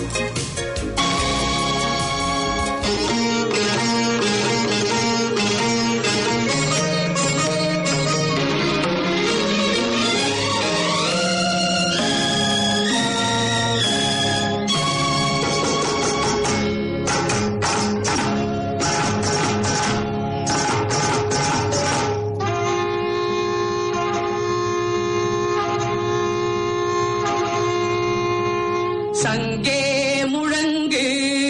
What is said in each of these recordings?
சங்கே முழங்கு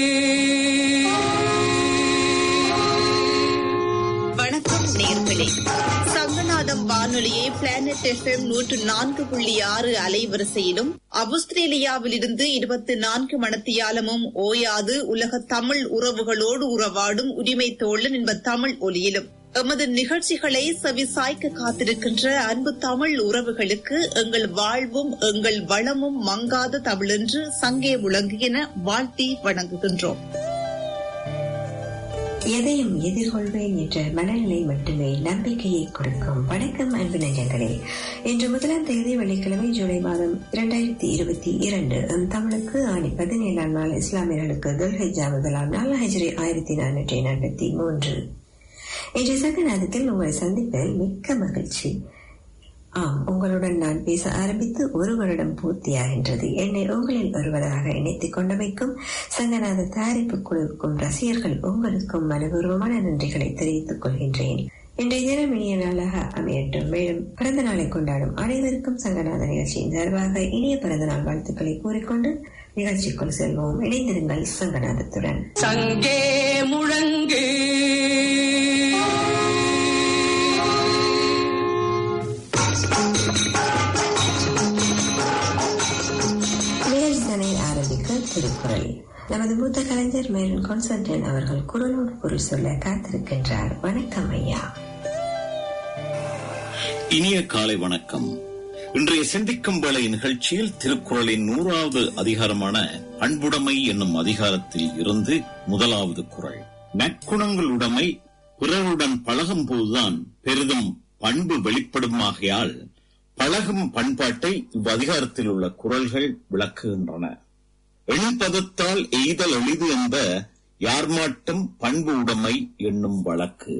வணக்கம் நேர்களே சங்கநாதம் வானொலியை பிளானட் எஃப்எம் நூற்று நான்கு புள்ளி ஆறு அலைவரிசையிலும் ஆஸ்திரேலியாவிலிருந்து இருபத்தி நான்கு மணத்தியாலமும் ஓயாது உலக தமிழ் உறவுகளோடு உறவாடும் உரிமை தோழன் என்ப தமிழ் ஒலியிலும் எமது நிகழ்ச்சிகளை செவிசாய்க்க காத்திருக்கின்ற அன்பு தமிழ் உறவுகளுக்கு எங்கள் வாழ்வும் எங்கள் வளமும் மங்காத தமிழென்று சங்கே முழங்குகின வாழ்த்தி வணங்குகின்றோம் எதையும் எதிர்கொள்வேன் என்ற மனநிலை மட்டுமே நம்பிக்கையை கொடுக்கும் வணக்கம் அன்பு நெஞ்சங்களே இன்று முதலாம் தேதி வெள்ளிக்கிழமை ஜூலை மாதம் இரண்டாயிரத்தி இருபத்தி இரண்டு தமிழுக்கு ஆணி பதினேழாம் நாள் இஸ்லாமியர்களுக்கு துல்ஹஜா முதலாம் நாள் ஹஜ்ரி ஆயிரத்தி நானூற்றி நாற்பத்தி மூன்று இன்றைய சங்கநாதத்தில் உங்களை சந்திப்பதில் மிக்க மகிழ்ச்சி ஆம் உங்களுடன் நான் பேச ஆரம்பித்து ஒரு வருடம் பூர்த்தியாகின்றது என்னை உங்களில் ஒருவராக இணைத்துக் கொண்டமைக்கும் சங்கநாத தயாரிப்பு குழுவுக்கும் ரசிகர்கள் உங்களுக்கும் மனப்பூர்வமான நன்றிகளை தெரிவித்துக் கொள்கின்றேன் இன்றைய தினம் இனிய நாளாக அமையட்டும் மேலும் பிறந்த நாளை கொண்டாடும் அனைவருக்கும் சங்கநாத நிகழ்ச்சியின் சார்பாக இனிய பிறந்த நாள் வாழ்த்துக்களை கூறிக்கொண்டு நிகழ்ச்சிக்குள் செல்வோம் இணைந்திருங்கள் சங்கநாதத்துடன் சங்கே முழங்கு நிகழ்ச்சிதனை ஆரம்பிக்க திருக்குறள் நமது மூத்த கலைஞர் மேரன் கான்ஸ்டன்டைன் அவர்கள் குரலோடு பொருள் சொல்ல காத்திருக்கின்றார் வணக்கம் ஐயா இனிய காலை வணக்கம் இன்றைய சிந்திக்கும் வேளை நிகழ்ச்சியில் திருக்குறளின் நூறாவது அதிகாரமான அன்புடைமை என்னும் அதிகாரத்தில் இருந்து முதலாவது குறள் நற்குணங்களுடைமை பிறருடன் பழகும் போதுதான் பெரிதும் பண்பு வெளிப்படுமாகையால் பழகும் பண்பாட்டை இவ்வதிகாரத்தில் உள்ள குறள்கள் விளக்குகின்றன எண்பதத்தால் எய்தல் எளிது என்ப யார்மாட்டும் பண்பு உடைமை என்னும் வழக்கு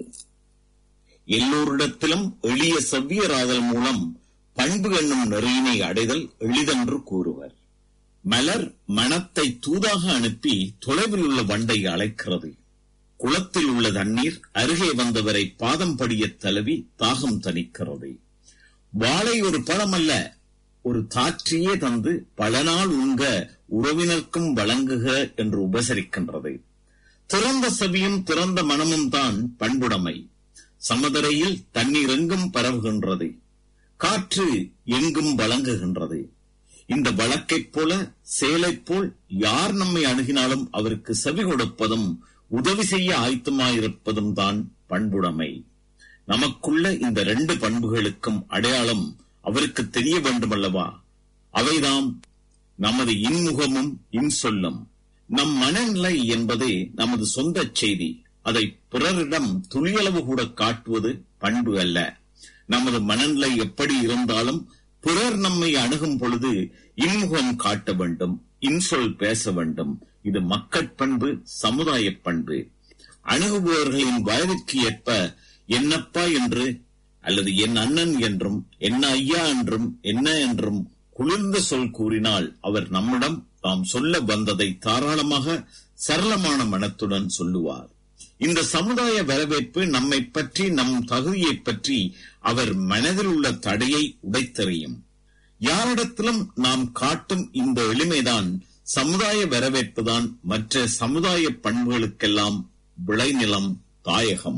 எல்லோரிடத்திலும் எளிய செவ்வியராதல் மூலம் பண்பு என்னும் நெறியினை அடைதல் எளிதென்று கூறுவர் மலர் மனத்தை தூதாக அனுப்பி தொலைவில் உள்ள வண்டை அழைக்கிறது குளத்தில் உள்ள தண்ணீர் அருகே வந்தவரை பாதம் படிய தழுவி தாகம் தணிக்கிறது வாழை ஒரு பழம் அல்ல ஒரு தாற்றியே தந்து பல நாள் உண்க உறவினர்க்கும் வழங்குக என்று உபசரிக்கின்றது திறந்த செவியும் திறந்த மனமும் தான் பண்புடைமை சமதரையில் தண்ணீர் எங்கும் பரவுகின்றது காற்று எங்கும் வழங்குகின்றது இந்த வழக்கைப் போல செயலைப் போல் யார் நம்மை அணுகினாலும் அவருக்கு செவி கொடுப்பதும் உதவி செய்ய ஆயத்தமாயிருப்பதும் தான் பண்புடைமை நமக்குள்ள இந்த ரெண்டு பண்புகளுக்கும் அடையாளம் அவருக்கு தெரிய வேண்டுமல்லவா அவைதாம் நமது இன்முகமும் இன்சொல்லும் நம் மனநிலை என்பதே நமது சொந்த செய்தி அதை பிறரிடம் துளியளவு கூட காட்டுவது பண்பு அல்ல நமது மனநிலை எப்படி இருந்தாலும் பிறர் நம்மை அணுகும் பொழுது இன்முகம் காட்ட வேண்டும் இன்சொல் பேச வேண்டும் இது மக்கட்பண்பு சமுதாய பண்பு அணுகுபவர்களின் வயதுக்கு ஏற்ப என்னப்பா என்று அல்லது என் அண்ணன் என்றும் என்ன ஐயா என்றும் என்ன என்றும் குளிர்ந்த சொல் கூறினால் அவர் நம்மிடம் தாம் சொல்ல வந்ததை தாராளமாக சரளமான மனத்துடன் சொல்லுவார் இந்த சமுதாய வரவேற்பு நம்மை பற்றி நம் தகுதியை பற்றி அவர் மனதில் உள்ள தடையை உடைத்தெறியும் யாரிடத்திலும் நாம் காட்டும் இந்த எளிமைதான் சமுதாய வரவேற்புதான் மற்ற சமுதாய பண்புகளுக்கெல்லாம் விளைநிலம் தாயகம்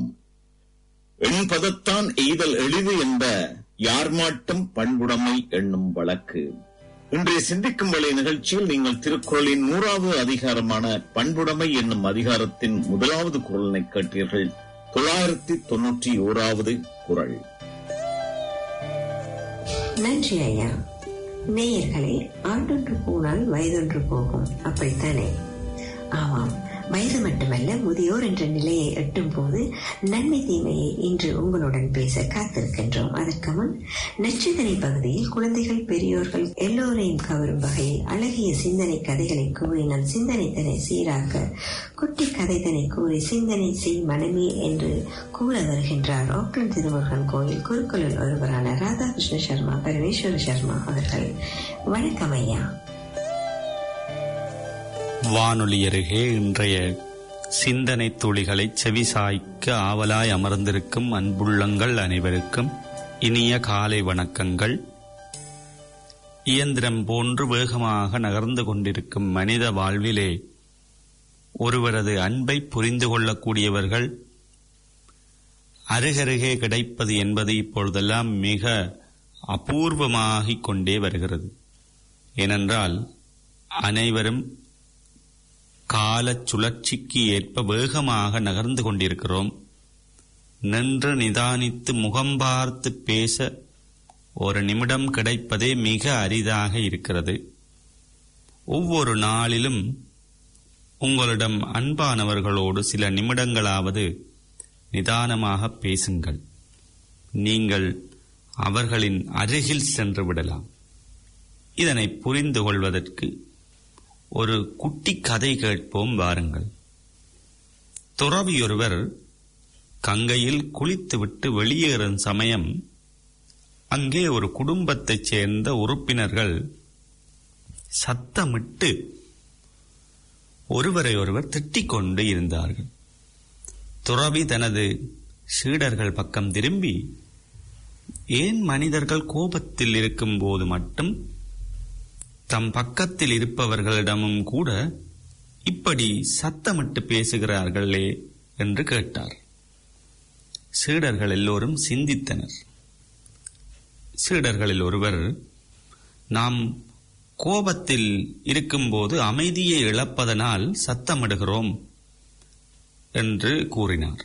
எண்பதத்தான் எய்தல் எளிது என்ப யார் மாட்டும் பண்புடைமை என்னும் வழக்கு இன்றைய சிந்திக்கும் வேலை நிகழ்ச்சியில் நீங்கள் திருக்குறளின் நூறாவது அதிகாரமான பண்புடைமை என்னும் அதிகாரத்தின் முதலாவது குரலினை கேட்டீர்கள் தொள்ளாயிரத்தி தொன்னூற்றி ஓராவது குரல் நன்றி ஐயா நேயர்களே ஆண்டொன்று போனால் வயதொன்று போகும் அப்படித்தானே ஆமாம் வயது மட்டுமல்ல முதியோர் என்ற நிலையை எட்டும் போது நன்மை தீமையை இன்று உங்களுடன் பேச காத்திருக்கின்றோம் அதற்கு முன் நச்சுதனை பகுதியில் குழந்தைகள் பெரியோர்கள் எல்லோரையும் கவரும் வகையில் அழகிய சிந்தனை கதைகளை கூறி நம் சிந்தனை தனை சீராக்க குட்டி கதை தனை கூறி சிந்தனை செய் மனமே என்று கூற வருகின்றார் ஓக்லண்ட் திருமுருகன் கோயில் குருக்களில் ஒருவரான ராதாகிருஷ்ண சர்மா பரமேஸ்வர சர்மா அவர்கள் வணக்கம் ஐயா வானொலி அருகே இன்றைய சிந்தனை துளிகளை செவிசாய்க்க ஆவலாய் அமர்ந்திருக்கும் அன்புள்ளங்கள் அனைவருக்கும் இனிய காலை வணக்கங்கள் இயந்திரம் போன்று வேகமாக நகர்ந்து கொண்டிருக்கும் மனித வாழ்விலே ஒருவரது அன்பை புரிந்து கொள்ளக்கூடியவர்கள் அருகருகே கிடைப்பது என்பது இப்பொழுதெல்லாம் மிக அபூர்வமாகிக் கொண்டே வருகிறது ஏனென்றால் அனைவரும் காலச் சுழற்சிக்கு ஏற்ப வேகமாக நகர்ந்து கொண்டிருக்கிறோம் நின்று நிதானித்து முகம் பார்த்து பேச ஒரு நிமிடம் கிடைப்பதே மிக அரிதாக இருக்கிறது ஒவ்வொரு நாளிலும் உங்களிடம் அன்பானவர்களோடு சில நிமிடங்களாவது நிதானமாக பேசுங்கள் நீங்கள் அவர்களின் அருகில் சென்று விடலாம் இதனை புரிந்து கொள்வதற்கு ஒரு குட்டி கதை கேட்போம் வாருங்கள் துறவியொருவர் கங்கையில் குளித்துவிட்டு வெளியேறும் சமயம் அங்கே ஒரு குடும்பத்தைச் சேர்ந்த உறுப்பினர்கள் சத்தமிட்டு ஒருவரை ஒருவர் திட்டிக் கொண்டு இருந்தார்கள் துறவி தனது சீடர்கள் பக்கம் திரும்பி ஏன் மனிதர்கள் கோபத்தில் இருக்கும் போது மட்டும் தம் பக்கத்தில் இருப்பவர்களிடமும் கூட இப்படி சத்தமிட்டு பேசுகிறார்களே என்று கேட்டார் சீடர்கள் எல்லோரும் சிந்தித்தனர் சீடர்களில் ஒருவர் நாம் கோபத்தில் இருக்கும்போது அமைதியை இழப்பதனால் சத்தமிடுகிறோம் என்று கூறினார்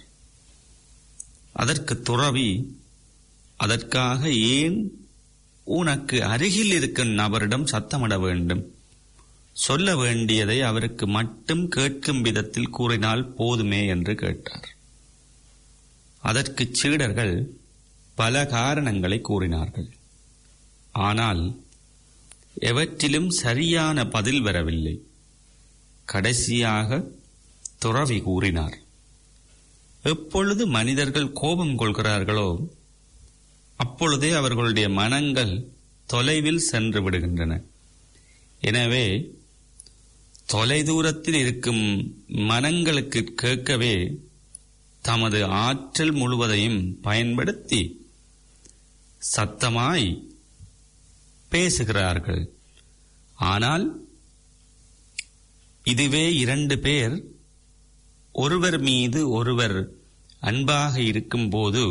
அதற்கு துறவி அதற்காக ஏன் உனக்கு அருகில் இருக்கும் நபரிடம் சத்தமிட வேண்டும் சொல்ல வேண்டியதை அவருக்கு மட்டும் கேட்கும் விதத்தில் கூறினால் போதுமே என்று கேட்டார் அதற்கு சீடர்கள் பல காரணங்களை கூறினார்கள் ஆனால் எவற்றிலும் சரியான பதில் வரவில்லை கடைசியாக துறவி கூறினார் எப்பொழுது மனிதர்கள் கோபம் கொள்கிறார்களோ அப்பொழுதே அவர்களுடைய மனங்கள் தொலைவில் சென்று விடுகின்றன எனவே தொலைதூரத்தில் இருக்கும் மனங்களுக்கு கேட்கவே தமது ஆற்றல் முழுவதையும் பயன்படுத்தி சத்தமாய் பேசுகிறார்கள் ஆனால் இதுவே இரண்டு பேர் ஒருவர் மீது ஒருவர் அன்பாக இருக்கும்போது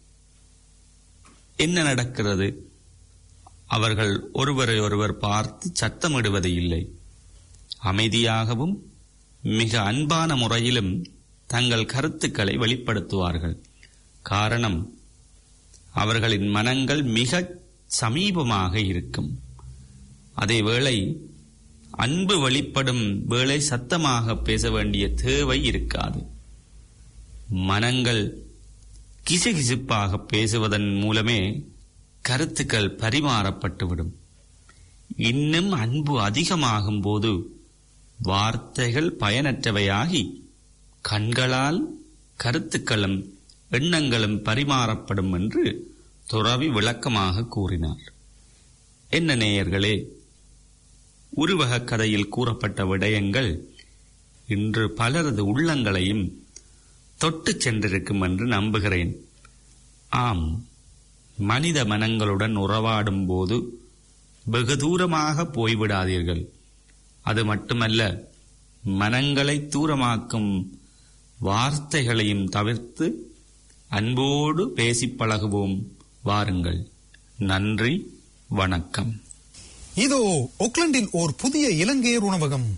என்ன நடக்கிறது அவர்கள் ஒருவரை ஒருவர் பார்த்து சத்தமிடுவது இல்லை அமைதியாகவும் மிக அன்பான முறையிலும் தங்கள் கருத்துக்களை வெளிப்படுத்துவார்கள் காரணம் அவர்களின் மனங்கள் மிக சமீபமாக இருக்கும் அதேவேளை அன்பு வெளிப்படும் வேளை சத்தமாக பேச வேண்டிய தேவை இருக்காது மனங்கள் கிசுகிசுப்பாக பேசுவதன் மூலமே கருத்துக்கள் பரிமாறப்பட்டுவிடும் இன்னும் அன்பு அதிகமாகும் போது வார்த்தைகள் பயனற்றவையாகி கண்களால் கருத்துக்களும் எண்ணங்களும் பரிமாறப்படும் என்று துறவி விளக்கமாக கூறினார் என்ன நேயர்களே உருவக கதையில் கூறப்பட்ட விடயங்கள் இன்று பலரது உள்ளங்களையும் தொட்டு சென்றிருக்கும் என்று நம்புகிறேன் ஆம் மனித மனங்களுடன் உறவாடும் போது வெகு தூரமாக போய்விடாதீர்கள் அது மட்டுமல்ல மனங்களை தூரமாக்கும் வார்த்தைகளையும் தவிர்த்து அன்போடு பேசிப் பழகுவோம் வாருங்கள் நன்றி வணக்கம் இதோ ஒக்லண்டில் ஓர் புதிய இலங்கையர் உணவகம்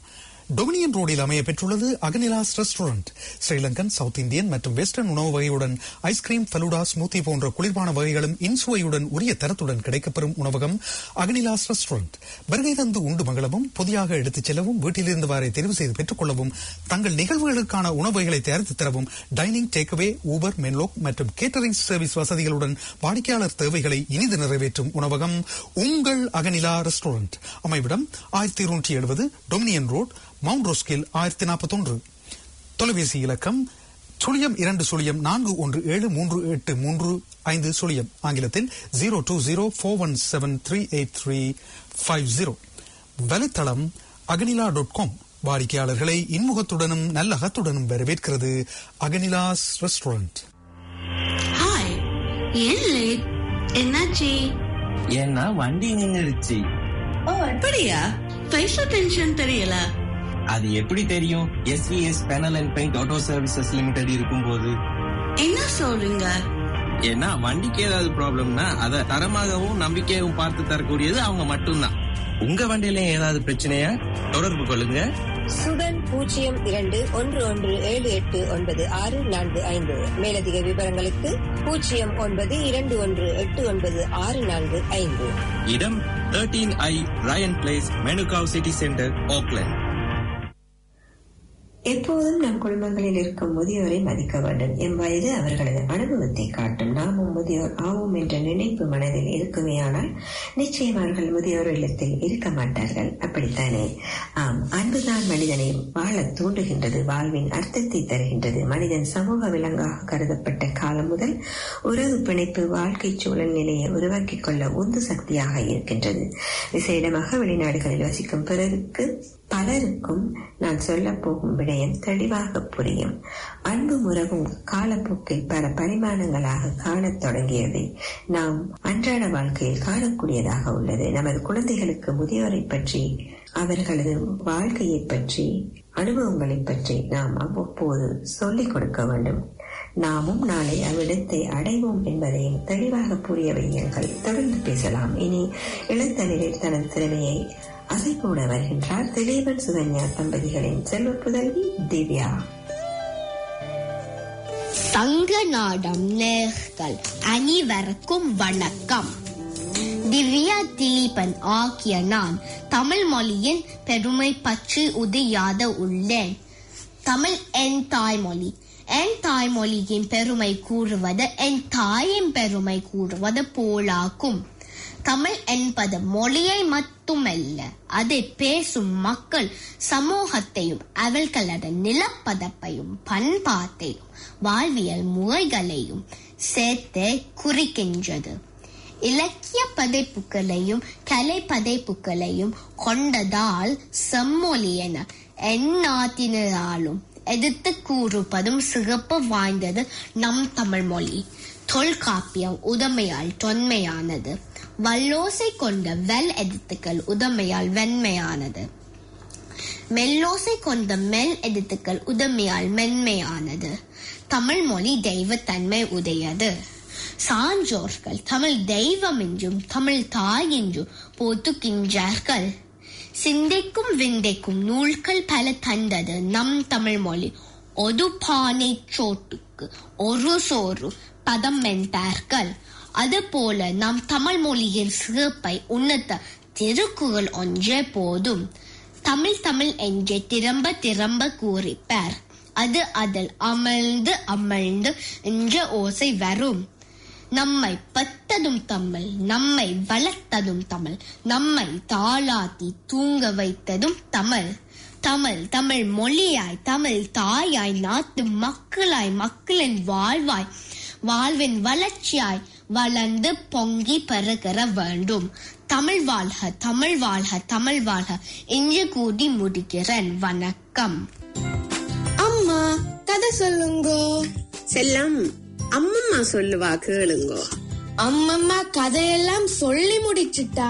டொமினியன் ரோடில் அமைய பெற்றுள்ளது Aganilas restaurant Sri Lankan South Indian மற்றும் வெஸ்டர்ன் உணவு வகையுடன் ஐஸ்கிரீம் ஃபலூடா ஸ்மூத்தி போன்ற குளிர்பான வகைகளும் இன்சுவையுடன் உரிய தரத்துடன் கிடைக்கப்பெறும் உணவகம் அகனிலாஸ் ரெஸ்டாரண்ட் வருகை தந்து உண்டு மகளவும் புதியாக எடுத்துச் செல்லவும் வீட்டிலிருந்து வாரை தெரிவு செய்து பெற்றுக் கொள்ளவும் தங்கள் நிகழ்வுகளுக்கான உணவுகளை தயாரித்து தரவும் டைனிங் டேக்அவே ஊபர் மென்லோக் மற்றும் கேட்டரிங் சர்வீஸ் வசதிகளுடன் வாடிக்கையாளர் தேவைகளை இனிது நிறைவேற்றும் உணவகம் உங்கள் அகனிலா ரெஸ்டாரண்ட் அமைவிடம் ஆயிரத்தி இருநூற்றி எழுபது டொமினியன் ரோட் மவுண்ட் ரோஸ்கில் ஆயிரத்தி நாற்பத்தொன்று தொலைபேசி இலக்கம் சுழியம் இரண்டு சுழியம் நான்கு ஒன்று ஏழு மூன்று எட்டு மூன்று ஐந்து சுழியம் ஆங்கிலத்தில் zero two zero four one seven three eight three five zero வலைத்தளம் அகனிலா டாட் காம் வாடிக்கையாளர்களை இன்முகத்துடனும் நல்லகத்துடனும் வரவேற்கிறது அகனிலாஸ் ரெஸ்டாரண்ட் ஹாய் ஏன் லேட் என்னாச்சு ஏன்னா வண்டி நின்னுடுச்சு ஓ அப்படியா பைசா டென்ஷன் தெரியல அது எப்படி தெரியும் SVS panel and paint auto services limited இருக்கும்போது என்ன சொல்றீங்க ஏன்னா வண்டிக்கு ஏதாவது ப்ராப்ளம்னா அதை தரமாகவும் நம்பிக்கையாகவும் பார்த்து தரக்கூடியது அவங்க மட்டும்தான் உங்க வண்டியில ஏதாவது பிரச்சனையா தொடர்பு கொள்ளுங்க சுடன் பூஜ்ஜியம் இரண்டு ஒன்று ஒன்று ஏழு எட்டு ஒன்பது ஆறு நான்கு ஐந்து மேலதிக விவரங்களுக்கு பூஜ்ஜியம் ஒன்பது இரண்டு ஒன்று எட்டு ஒன்பது ஆறு நான்கு ஐந்து இடம் thirteen I Ryan place Manukau city centre Auckland எப்போதும் நம் குடும்பங்களில் இருக்கும் முதியோரை மதிக்க வேண்டும் எம் வயது அவர்களது அனுபவத்தை காட்டும் நாமும் முதியோர் ஆவோம் என்ற நினைப்பு மனதில் இருக்குமேயானால் நிச்சயம் அவர்கள் முதியோர் இல்லத்தில் இருக்க மாட்டார்கள் அப்படித்தானே ஆம் அன்புதான் மனிதனை வாழ தூண்டுகின்றது வாழ்வின் அர்த்தத்தை தருகின்றது மனிதன் சமூக விலங்காக கருதப்பட்ட காலம் முதல் உறவு பிணைப்பு வாழ்க்கை சூழல் நிலையை உருவாக்கிக் கொள்ள உந்து சக்தியாக இருக்கின்றது விசேடமாக வெளிநாடுகளில் வசிக்கும் பிறருக்கு பலருக்கும் நான் சொல்ல போகும் விடயம் தெளிவாக புரியும் அன்பு உறவும் காலப்போக்கில் பல பரிமாணங்களாக காணத் தொடங்கியதை நாம் அன்றாட வாழ்க்கையில் காணக்கூடியதாக உள்ளது நமது குழந்தைகளுக்கு முதியோரை பற்றி அவர்களது வாழ்க்கையை பற்றி அனுபவங்களை பற்றி நாம் அவ்வப்போது சொல்லிக் கொடுக்க வேண்டும் நாமும் நாளை அவ்விடத்தை அடைவோம் என்பதையும் தெளிவாக புரிய வையுங்கள் தொடர்ந்து பேசலாம் இனி இளத்தலில் தனது திறமையை அசைப்போட வருகின்றார் திலீபன் சுகன்யா தம்பதிகளின் செல்வ புதல்வி திவ்யா சங்க நாடம் நேர்கள் அனைவருக்கும் வணக்கம் திவ்யா திலீபன் ஆகிய நான் தமிழ் மொழியின் பெருமை பற்றி உதையாத உள்ளேன் தமிழ் என் தாய்மொழி என் தாய்மொழியின் பெருமை கூறுவது என் தாயின் பெருமை கூறுவது போலாகும் தமிழ் என்பது மொழியை மட்டுமல்ல அதை பேசும் மக்கள் சமூகத்தையும் அவர்களது நிலப்பதப்பையும் பண்பாட்டையும் வாழ்வியல் முறைகளையும் சேர்த்து குறிக்கின்றது இலக்கிய படைப்புகளையும் கலை படைப்புகளையும் கொண்டதால் செம்மொழி என எந்நாட்டினராலும் எதிர்த்து கூறுவதும் சிறப்பு வாய்ந்தது நம் தமிழ் மொழி தொல்காப்பியம் உதமையால் தொன்மையானது வல்லோசை கொண்ட வெல் எதிர்த்துக்கள் உதமையால் வெண்மையானது மெல்லோசை கொண்ட மெல் எதிர்த்துக்கள் உதமையால் மென்மையானது தமிழ் மொழி தெய்வத்தன்மை உடையது சான்றோர்கள் தமிழ் தெய்வம் என்றும் தமிழ் தாய் என்றும் போத்துகின்றார்கள் சிந்தைக்கும் விந்தைக்கும் நூல்கள் பல தந்தது நம் தமிழ் மொழி ஒரு பானை சோட்டுக்கு ஒரு சோறு பதம் என்பார்கள் அதுபோல நம் தமிழ் மொழியின் சிறப்பை உணர்த்த திருக்குறள் ஒன்றே போதும் தமிழ் தமிழ் என்று திரும்ப திரும்ப கூறிப்பார் அது அதில் அமர்ந்து அமர்ந்து என்ற ஓசை வரும் நம்மை பத்ததும் தமிழ் நம்மை வளர்த்ததும் தமிழ் நம்மை தாளாத்தி தூங்க வைத்ததும் தமிழ் தமிழ் தமிழ் மொழியாய் தமிழ் தாயாய் நாட்டு மக்களாய் மக்களின் வாழ்வாய் வாழ்வின் வளர்ச்சியாய் வளர்ந்து பொங்கி பெருகிற வேண்டும் தமிழ் வாழ்க தமிழ் வாழ்க தமிழ் வாழ்க இன்று கூடி முடிக்கிறேன் வணக்கம் அம்மா கதை சொல்லுங்கோ செல்லம் அம்மம்மா சொல்லுவா கேளுங்கோ அம்மம்மா கதையெல்லாம் சொல்லி முடிச்சிட்டா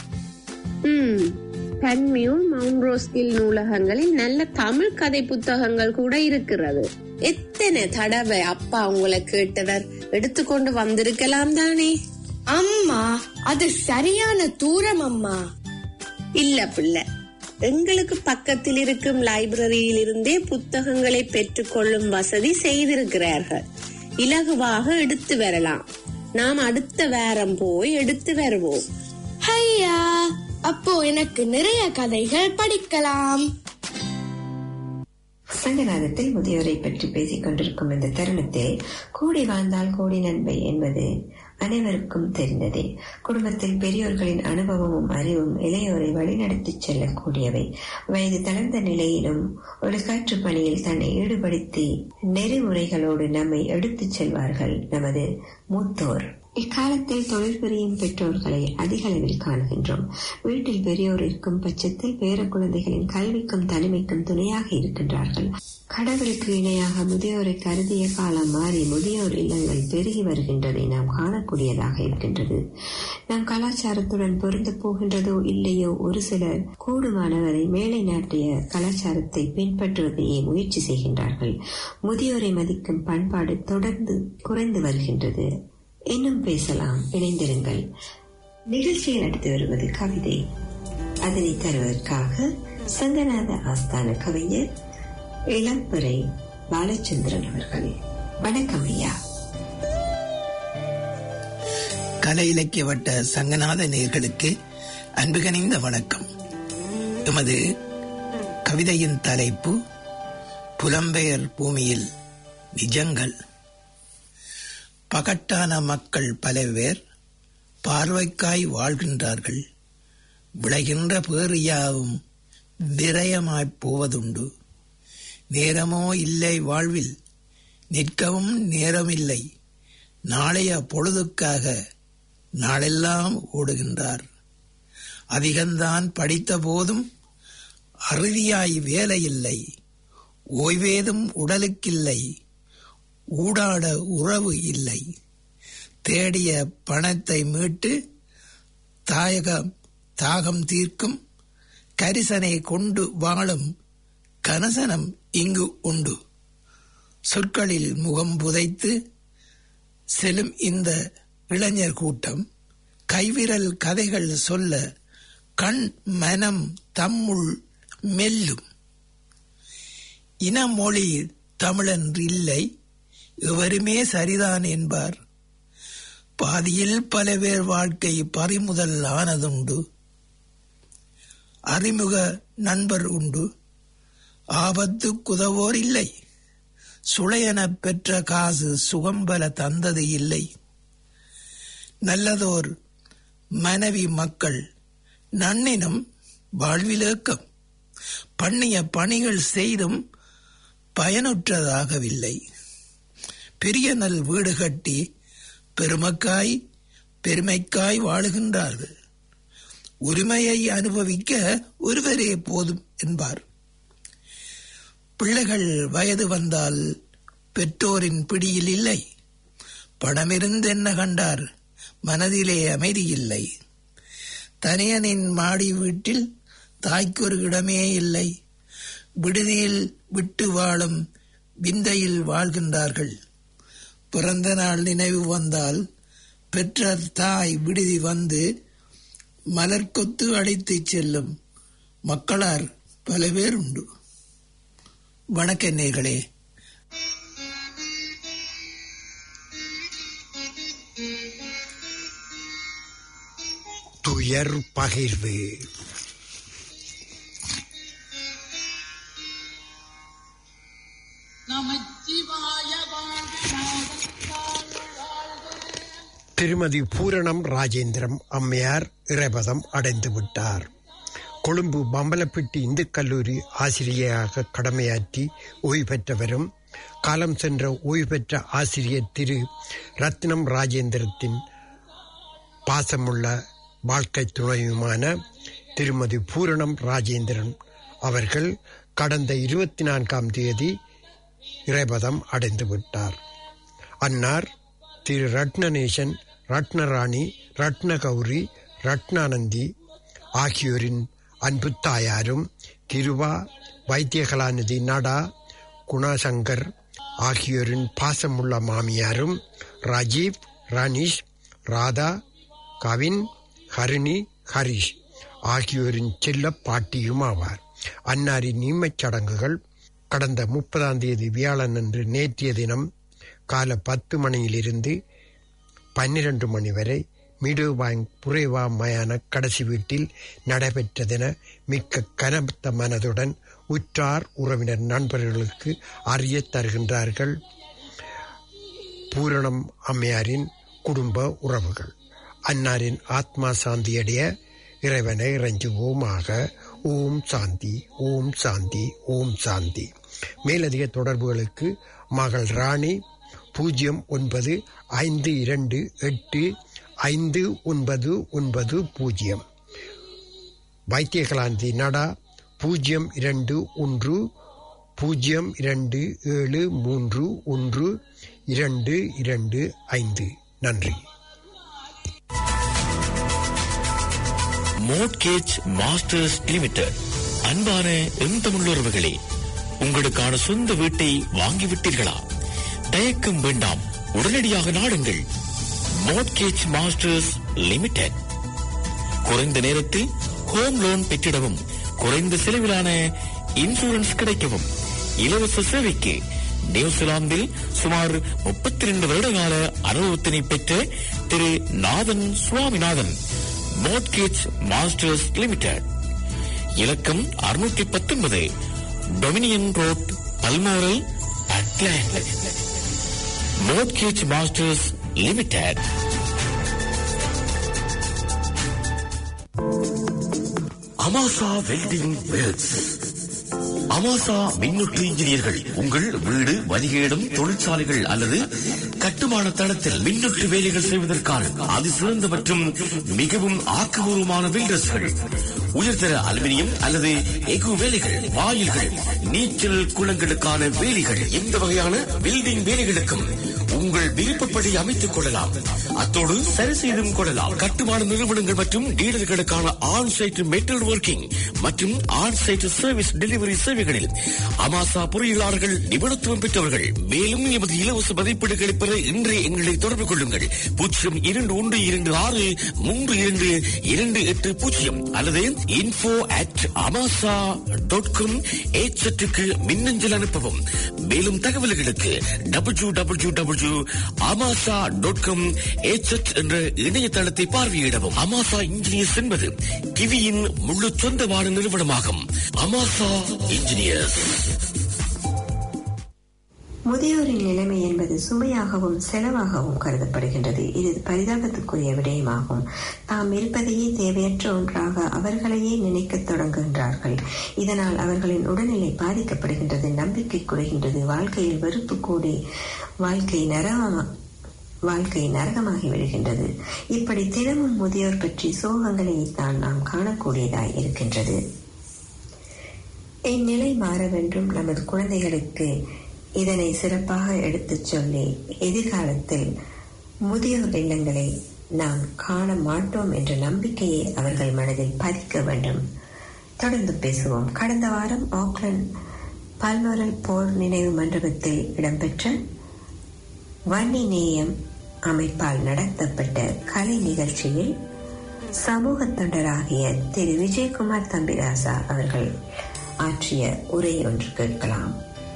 ம் பன்மியூர் மவுண்ட் ரோஸ்கில் நூலகங்களில் நல்ல தமிழ் கதை புத்தகங்கள் கூட இருக்கிறது எத்தனை தடவை அப்பா உங்களை கேட்டவர் எடுத்துக்கொண்டு வந்திருக்கலாம் தானே அம்மா அது சரியான தூரம் அம்மா இல்ல பிள்ளை எங்களுக்கு பக்கத்தில் இருக்கும் லைப்ரரியில் இருந்தே புத்தகங்களை பெற்றுக்கொள்ளும் வசதி செய்திருக்கிறார்கள் இலகுவாக எடுத்து வரலாம் நாம் அடுத்த வாரம் போய் எடுத்து வருவோம் ஐயா அப்போ எனக்கு நிறைய கதைகள் படிக்கலாம் சங்கநாதத்தில் முதியோரை பற்றி பேசிக் கொண்டிருக்கும் இந்த தருணத்தில் கூடி வாழ்ந்தால் கோடி நன்மை என்பது அனைவருக்கும் தெரிந்ததே குடும்பத்தில் பெரியோர்களின் அனுபவமும் அறிவும் இளையோரை வழிநடத்திச் செல்லக்கூடியவை வயது தளர்ந்த நிலையிலும் ஒரு காற்று பணியில் தன்னை ஈடுபடுத்தி நெறிமுறைகளோடு நம்மை எடுத்துச் செல்வார்கள் நமது மூத்தோர் இக்காலத்தில் தொழில் புரியும் பெற்றோர்களை அதிக அளவில் காணுகின்றோம் வீட்டில் பெரியோர் இருக்கும் பட்சத்தில் பேர குழந்தைகளின் கல்விக்கும் தனிமைக்கும் துணையாக இருக்கின்றார்கள் கடவுளுக்கு இணையாக முதியோரை கருதிய காலம் மாறி முதியோர் இல்லங்கள் பெருகி வருகின்றதை நாம் காணக்கூடியதாக இருக்கின்றது நம் கலாச்சாரத்துடன் பொருந்த போகின்றதோ இல்லையோ ஒரு சிலர் கூடுமானவரை மேலை நாட்டிய கலாச்சாரத்தை பின்பற்றுவதையே முயற்சி செய்கின்றார்கள் முதியோரை மதிக்கும் பண்பாடு தொடர்ந்து குறைந்து வருகின்றது இன்னும் பேசலாம் இணைந்திருங்கள் நிகழ்ச்சியில் அடுத்து வருவது கவிதை அதனை தருவதற்காக சங்கநாத ஆஸ்தான கவிஞர் இளம்புரை பாலச்சந்திரன் அவர்கள் வணக்கம் ஐயா கலை இலக்கிய வட்ட சங்கநாத நேர்களுக்கு அன்பு கனிந்த வணக்கம் எமது கவிதையின் தலைப்பு புலம்பெயர் பூமியில் நிஜங்கள் பகட்டான மக்கள் பல பேர் பார்வைக்காய் வாழ்கின்றார்கள் விளைகின்ற பேறியாவும் விரயமாய்ப் போவதுண்டு நேரமோ இல்லை வாழ்வில் நிற்கவும் நேரமில்லை நாளைய பொழுதுக்காக நாளெல்லாம் ஓடுகின்றார் அதிகந்தான் படித்த போதும் அறுதியாய் வேலையில்லை ஓய்வேதும் உடலுக்கில்லை ஊடாட உறவு இல்லை தேடிய பணத்தை மீட்டு தாயகம் தாகம் தீர்க்கும் கரிசனை கொண்டு வாழும் கனசனம் இங்கு உண்டு சொற்களில் முகம் புதைத்து செல்லும் இந்த இளைஞர் கூட்டம் கைவிரல் கதைகள் சொல்ல கண் மனம் தம்முள் மெல்லும் இனமொழி தமிழன்று இல்லை எவருமே சரிதான் என்பார் பாதியில் பல பேர் வாழ்க்கை பறிமுதல் ஆனதுண்டு அறிமுக நண்பர் உண்டு ஆபத்து குதவோர் இல்லை சுளையன பெற்ற காசு சுகம்பல தந்தது இல்லை நல்லதோர் மனைவி மக்கள் நன்னினும் வாழ்விலேக்கம் பண்ணிய பணிகள் செய்தும் பயனுற்றதாகவில்லை பெரிய நல் வீடு கட்டி பெருமக்காய் பெருமைக்காய் வாழுகின்றார்கள் உரிமையை அனுபவிக்க ஒருவரே போதும் என்பார் பிள்ளைகள் வயது வந்தால் பெற்றோரின் பிடியில் இல்லை பணமிருந்து என்ன கண்டார் மனதிலே அமைதி இல்லை தனியனின் மாடி வீட்டில் தாய்க்கு ஒரு இடமே இல்லை விடுதியில் விட்டு வாழும் விந்தையில் வாழ்கின்றார்கள் பிறந்த நாள் நினைவு வந்தால் பெற்ற தாய் விடுதி வந்து மலர் கொத்து அழைத்துச் செல்லும் மக்களார் பல பேர் உண்டு வணக்க நேர்களே துயர் பகிர்வு திருமதி பூரணம் ராஜேந்திரம் அம்மையார் இறைபதம் அடைந்து விட்டார் கொழும்பு பம்பலப்பிட்டி இந்து கல்லூரி ஆசிரியராக கடமையாற்றி ஓய்வு பெற்றவரும் காலம் சென்ற ஓய்வு பெற்ற ஆசிரியர் திரு ரத்னம் ராஜேந்திரத்தின் பாசமுள்ள வாழ்க்கை துணையுமான திருமதி பூரணம் ராஜேந்திரன் அவர்கள் கடந்த இருபத்தி நான்காம் தேதி இறைபதம் அடைந்து விட்டார் அன்னார் திரு ரத்னநேசன் ரத்னராணி ரத்னகௌரி ரத்னானந்தி ஆகியோரின் அன்பு தாயாரும் திருவா வைத்தியகலாநிதி நடா குணாசங்கர் ஆகியோரின் பாசமுள்ள மாமியாரும் ராஜீவ் ரனீஷ் ராதா கவின் ஹரிணி ஹரிஷ் ஆகியோரின் செல்ல பாட்டியும் ஆவார் அன்னாரின் நீமச் சடங்குகள் கடந்த முப்பதாம் தேதி வியாழன் அன்று நேற்றைய தினம் கால பத்து மணியிலிருந்து பன்னிரண்டு மணி வரை மீடு பேங்க் புரேவா மயான கடைசி வீட்டில் நடைபெற்றதென மிக்க கனத்த மனதுடன் உற்றார் உறவினர் நண்பர்களுக்கு அறிய தருகின்றார்கள் பூரணம் அம்மையாரின் குடும்ப உறவுகள் அன்னாரின் ஆத்மா சாந்தியடைய இறைவனை இறைஞ்சுவோமாக ஓம் சாந்தி ஓம் சாந்தி ஓம் சாந்தி மேலதிக தொடர்புகளுக்கு மகள் ராணி பூஜ்ஜியம் ஒன்பது ஐந்து இரண்டு எட்டு ஐந்து ஒன்பது ஒன்பது பூஜ்ஜியம் வைத்தியகலாந்தி நடா பூஜ்ஜியம் இரண்டு ஒன்று பூஜ்ஜியம் இரண்டு ஏழு மூன்று ஒன்று இரண்டு இரண்டு ஐந்து நன்றி மோட்கேஜ் மாஸ்டர்ஸ் லிமிடெட் அன்பான எம் தமிழுறவுகளே உங்களுக்கான சொந்த வீட்டை வாங்கிவிட்டீர்களா தயக்கம் வேண்டாம் உடனடியாக நாடுங்கள் மோட்கேஜ் மாஸ்டர்ஸ் லிமிடெட் குறைந்த நேரத்தில் ஹோம் லோன் பெற்றிடவும் குறைந்த செலவிலான இன்சூரன்ஸ் கிடைக்கவும் இலவச சேவைக்கு நியூசிலாந்தில் சுமார் முப்பத்தி ரெண்டு வருடகால அனுபவத்தினை பெற்ற திரு Nathan Swaminathan mortgage masters limited இலக்கம் அறுநூற்றி பத்தொன்பது Dominion road Balmoral Auckland mortgage masters limited Amasa welding works Amasa மின்னுற்று இன்ஜினியர்கள் உங்கள் வீடு வணிகேடும் தொழிற்சாலைகள் அல்லது கட்டுமான தளத்தில் மின்னுற்று வேலைகள் செய்வதற்கான அதிசிறந்த மற்றும் மிகவும் ஆக்கபூர்வமான பில்டர்ஸ்கள் உயர்தர அலுமினியம் அல்லது எஃகு வேலைகள் வாயில்கள் நீச்சல் குளங்களுக்கான வேலைகள் எந்த வகையான பில்டிங் வேலைகளுக்கும் உங்கள் விருப்பப்படி அமைத்துக் கொள்ளலாம் அத்தோடு சரி செய்தும் கொள்ளலாம் கட்டுமான நிறுவனங்கள் மற்றும் டீலர்களுக்கான ஆன் சைட் மெட்டல் ஒர்க்கிங் மற்றும் ஆன் சைட் சர்வீஸ் டெலிவரி சேவைகளில் அமாசா பொறியியலாளர்கள் நிபுணத்துவம் பெற்றவர்கள் மேலும் எமது இலவச மதிப்பீடுகளை பெற இன்றே எங்களை தொடர்பு கொள்ளுங்கள் பூஜ்ஜியம் இரண்டு ஒன்று இரண்டு ஆறு மூன்று இரண்டு இரண்டு எட்டு பூஜ்ஜியம் அல்லது info at Amasa dot com ஏச்சட்டுக்கு மின்னஞ்சல் அனுப்பவும் மேலும் தகவல்களுக்கு W W W Amasa dot com ஏச்சட் என்ற இணையதளத்தை பார்வையிடவும் அமாசா இன்ஜினியர்ஸ் என்பது கிவியின் முழு சொந்தமான நிறுவனமாகும் அமாசா இன்ஜினியர்ஸ் முதியோரின் நிலைமை என்பது சுமையாகவும் செலவாகவும் கருதப்படுகின்றது இது பரிதாபத்துக்குரிய விடயமாகும் தாம் இருப்பதையே தேவையற்ற ஒன்றாக அவர்களையே நினைக்கத் தொடங்குகின்றார்கள் இதனால் அவர்களின் உடல்நிலை பாதிக்கப்படுகின்றது நம்பிக்கை குறைகின்றது வாழ்க்கையில் வெறுப்பு கூடி வாழ்க்கை நரகமா வாழ்க்கை நரகமாகி விடுகின்றது இப்படி தினமும் முதியோர் பற்றி சோகங்களை தான் நாம் காணக்கூடியதாய் இருக்கின்றது இந்நிலை மாற வேண்டும் நமது குழந்தைகளுக்கு இதனை சிறப்பாக எடுத்துச் சொல்லி எதிர்காலத்தில் முதியோர் இல்லங்களை நாம் காண மாட்டோம் என்ற நம்பிக்கையை அவர்கள் மனதில் பதிக்க வேண்டும் தொடர்ந்து பேசுவோம் கடந்த வாரம் ஆக்லாந்து பல்மரல் போர் நினைவு மண்டபத்தில் இடம்பெற்ற வன்னி நேயம் அமைப்பால் நடத்தப்பட்ட கலை நிகழ்ச்சியில் சமூக தொண்டராகிய திரு விஜயகுமார் தம்பிராசா அவர்கள் ஆற்றிய உரை ஒன்று கேட்கலாம்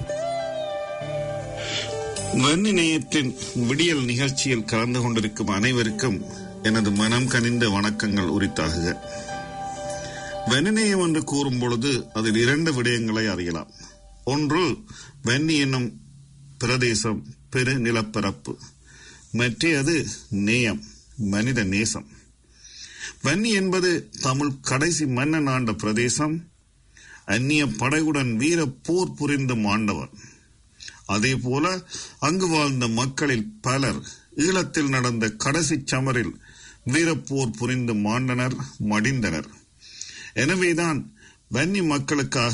வன்னி நேயத்தின் விடியல் நிகழ்ச்சியில் கலந்து கொண்டிருக்கும் அனைவருக்கும் எனது மனம் கனிந்த வணக்கங்கள் உரித்தாகுக வன்னிநேயம் என்று கூறும் பொழுது அதில் இரண்டு விடயங்களை அறியலாம் ஒன்று வன்னி என்னும் பிரதேசம் பெரு நிலப்பரப்பு மற்றது நேயம் மனித நேசம் வன்னி என்பது தமிழ் கடைசி மன்னன் ஆண்ட பிரதேசம் அந்நிய படையுடன் வீர போர் புரிந்து மாண்டவர் அதே போல அங்கு வாழ்ந்த மக்களில் பலர் ஈழத்தில் நடந்த கடைசி சமரில் வீரப்போர் புரிந்து மாண்டனர் மடிந்தனர் எனவேதான் வன்னி மக்களுக்காக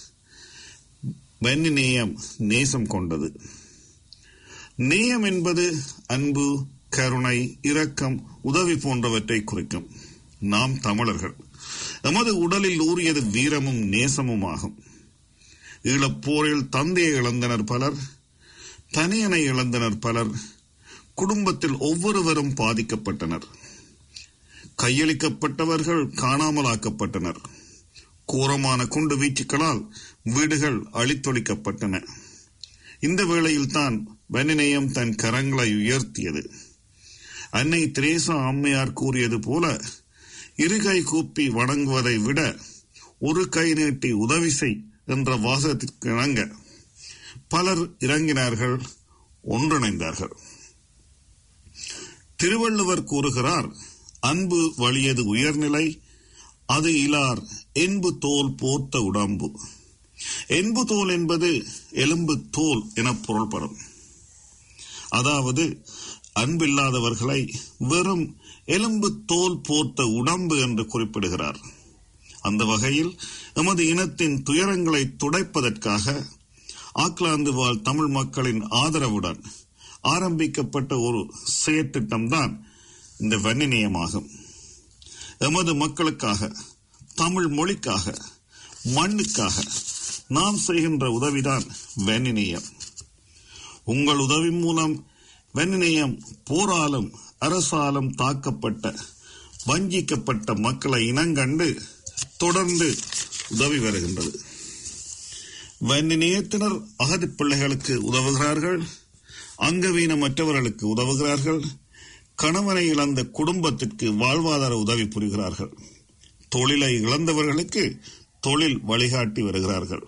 வன்னி நேயம் நேசம் கொண்டது நேயம் என்பது அன்பு கருணை இரக்கம் உதவி போன்றவற்றை குறிக்கும் நாம் தமிழர்கள் எமது உடலில் ஊறியது வீரமும் நேசமும் ஆகும் ஈழப்போரில் தந்தையை இழந்தனர் பலர் தனியனை இழந்தனர் பலர் குடும்பத்தில் ஒவ்வொருவரும் பாதிக்கப்பட்டனர் கையளிக்கப்பட்டவர்கள் காணாமலாக்கப்பட்டனர் கோரமான குண்டு வீச்சுக்களால் வீடுகள் அழித்தொழிக்கப்பட்டன இந்த வேளையில் தான் வன்னிநேயம் தன் கரங்களை உயர்த்தியது அன்னை திரேசா அம்மையார் கூறியது போல இருகை கூப்பி வணங்குவதை விட ஒரு கை நீட்டி உதவி செய் என்ற வாசகத்திற்கு இணங்க பலர் இறங்கினார்கள் ஒன்றிணைந்தார்கள் திருவள்ளுவர் கூறுகிறார் அன்பு வலியது உயர்நிலை அது இலார் என்பு தோல் போர்த்த உடம்பு என்பு தோல் என்பது எலும்பு தோல் என பொருள்படும் அதாவது அன்பில்லாதவர்களை வெறும் எலும்பு தோல் போர்த்த உடம்பு என்று குறிப்பிடுகிறார் அந்த வகையில் எமது இனத்தின் துயரங்களை துடைப்பதற்காக ஆக்லாந்து வாழ் தமிழ் மக்களின் ஆதரவுடன் ஆரம்பிக்கப்பட்ட ஒரு செயற்திட்டம்தான் இந்த வன்னிநியமாகும் எமது மக்களுக்காக தமிழ் மொழிக்காக மண்ணுக்காக நாம் செய்கின்ற உதவிதான் வெண்ணினியம் உங்கள் உதவி மூலம் வெண்ணினியம் போராலும் அரசாலும் தாக்கப்பட்ட வஞ்சிக்கப்பட்ட மக்களை இனங்கண்டு தொடர்ந்து உதவி வருகின்றது வன்னிநேயத்தினர் அகதி பிள்ளைகளுக்கு உதவுகிறார்கள் அங்கவீனமற்றவர்களுக்கு உதவுகிறார்கள் கணவனை இழந்த குடும்பத்திற்கு வாழ்வாதார உதவி புரிகிறார்கள் தொழிலை இழந்தவர்களுக்கு தொழில் வழிகாட்டி வருகிறார்கள்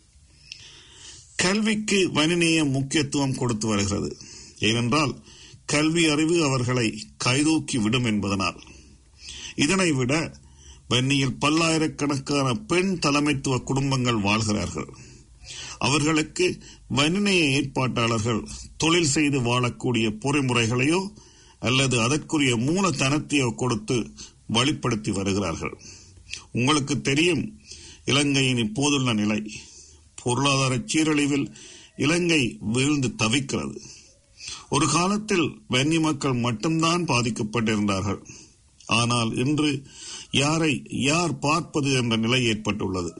கல்விக்கு வனிநேயம் முக்கியத்துவம் கொடுத்து வருகிறது ஏனென்றால் கல்வி அறிவு அவர்களை கைதூக்கி விடும் என்பதனால் இதனை விட வன்னியில் பல்லாயிரக்கணக்கான பெண் தலைமைத்துவ குடும்பங்கள் வாழ்கிறார்கள் அவர்களுக்கு வன்னிய ஏற்பாட்டாளர்கள் தொழில் செய்து வாழக்கூடிய பொறிமுறைகளையோ அல்லது அதற்குரிய மூலதனத்தையோ கொடுத்து வழிப்படுத்தி வருகிறார்கள் உங்களுக்கு தெரியும் இலங்கையின் இப்போதுள்ள நிலை பொருளாதார சீரழிவில் இலங்கை வீழ்ந்து தவிக்கிறது ஒரு காலத்தில் வன்னி மக்கள் மட்டும்தான் பாதிக்கப்பட்டிருந்தார்கள் ஆனால் இன்று யாரை யார் பார்ப்பது என்ற நிலை ஏற்பட்டுள்ளது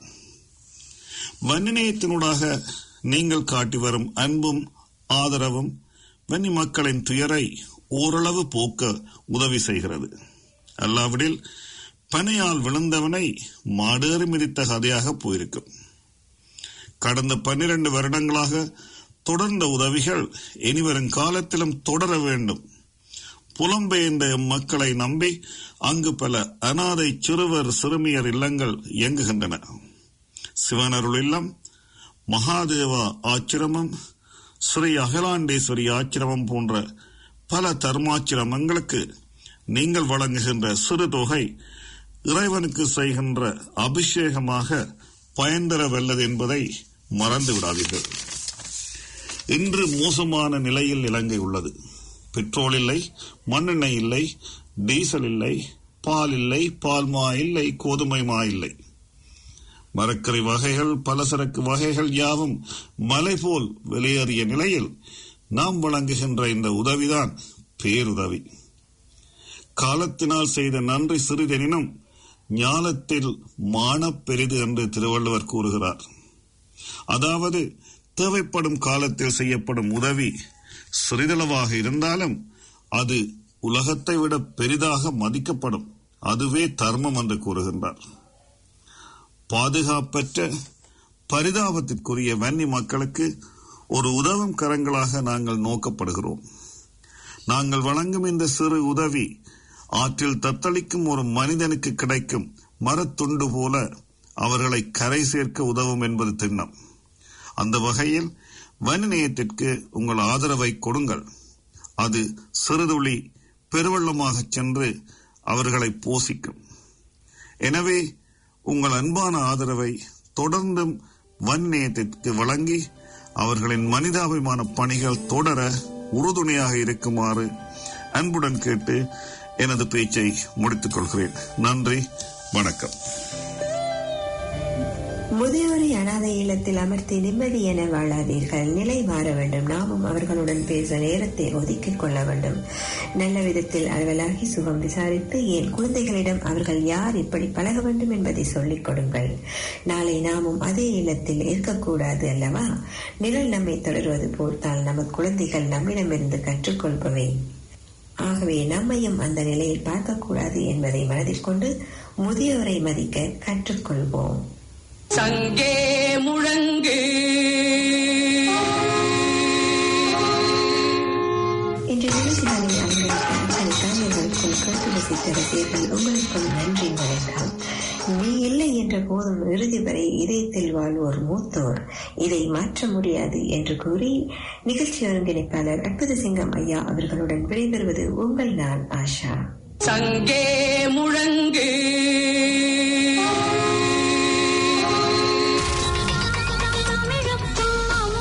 வன்னிநேயத்தினூடாக நீங்கள் காட்டி வரும் அன்பும் ஆதரவும் வன்னி மக்களின் துயரை ஓரளவு போக்க உதவி செய்கிறது அல்லாவிடில் பனையால் விழுந்தவனை மாடேறி மிதித்த கதையாக போயிருக்கும் கடந்த பன்னிரண்டு வருடங்களாக தொடர்ந்த உதவிகள் இனிவரும் காலத்திலும் தொடர வேண்டும் புலம்பெயர்ந்த மக்களை நம்பி அங்கு பல அனாதை சிறுவர் சிறுமியர் இல்லங்கள் இயங்குகின்றன சிவனருள் இல்லம் மகாதேவா ஆச்சிரமம் ஸ்ரீ அகிலாண்டேஸ்வரி ஆச்சிரமம் போன்ற பல தர்மாச்சிரமங்களுக்கு நீங்கள் வழங்குகின்ற சிறு தொகை இறைவனுக்கு செய்கின்ற அபிஷேகமாக பயன் தர வல்லது என்பதை மறந்து விடாதீர்கள் இன்று மோசமான நிலையில் இலங்கை உள்ளது பெட்ரோல் இல்லை மண்ணெண்ணெய் இல்லை டீசல் இல்லை பால் இல்லை பால்மா இல்லை கோதுமை மா இல்லை மரக்கறி வகைகள் பலசரக்கு வகைகள் யாவும் மலை போல் வெளியேறிய நிலையில் நாம் வழங்குகின்ற இந்த உதவிதான் பேருதவி காலத்தினால் செய்த நன்றி சிறிதெனினும் ஞானத்தில் மானப் பெரிது என்று திருவள்ளுவர் கூறுகிறார் அதாவது தேவைப்படும் காலத்தில் செய்யப்படும் உதவி சிறிதளவாக இருந்தாலும் அது உலகத்தை விட பெரிதாக மதிக்கப்படும் அதுவே தர்மம் என்று கூறுகின்றார் பாதுகாப்பற்ற பரிதாபத்திற்குரிய வன்னி மக்களுக்கு ஒரு உதவும் கரங்களாக நாங்கள் நோக்கப்படுகிறோம் நாங்கள் வழங்கும் இந்த சிறு உதவி ஆற்றில் தத்தளிக்கும் ஒரு மனிதனுக்கு கிடைக்கும் மரத்துண்டு போல அவர்களை கரை சேர்க்க உதவும் என்பது திண்ணம் அந்த வகையில் வன்னிநேயத்திற்கு உங்கள் ஆதரவை கொடுங்கள் அது சிறுதுளி பெருவெள்ளமாக சென்று அவர்களை போசிக்கும் எனவே உங்கள் அன்பான ஆதரவை தொடர்ந்தும் வன்னியத்திற்கு வழங்கி அவர்களின் மனிதாபிமான பணிகள் தொடர உறுதுணையாக இருக்குமாறு அன்புடன் கேட்டு எனது பேச்சை முடித்துக் கொள்கிறேன் நன்றி வணக்கம் முதியோரை அனாதை இல்லத்தில் அமர்த்தி நிம்மதி என வாழாதீர்கள் நிலை மாற வேண்டும் நாமும் அவர்களுடன் பேச நேரத்தை ஒதுக்கிக் கொள்ள வேண்டும் நல்ல விதத்தில் அலுவலாகி சுகம் விசாரித்து என் குழந்தைகளிடம் அவர்கள் யார் இப்படி பழக வேண்டும் என்பதை சொல்லிக் கொடுங்கள் நாளை நாமும் அதே இல்லத்தில் இருக்கக்கூடாது அல்லவா நிழல் நம்மை தொடர்வது போர்த்தால் நமது குழந்தைகள் நம்மிடமிருந்து கற்றுக்கொள்பவை ஆகவே நம்மையும் அந்த நிலையில் பார்க்கக்கூடாது என்பதை மனதில் கொண்டு முதியோரை மதிக்க கற்றுக்கொள்வோம் சங்கே முழங்கு இன்று நிகழ்ச்சிகளை அலங்கரித்த அத்தனை கலைஞர்களுக்கும் கேட்டு ரசித்த ரசிகர்கள் உங்களுக்கும் நன்றி வணக்கம் நீ இல்லை என்ற போதும் இறுதி வரை இதயத்தில் வாழ்வோர் மூத்தோர் இதை மாற்ற முடியாது என்று கூறி நிகழ்ச்சி ஒருங்கிணைப்பாளர் அற்புத சிங்கம் ஐயா அவர்களுடன் விடைபெறுவது உங்கள் நான் ஆஷா சங்கே முழங்கு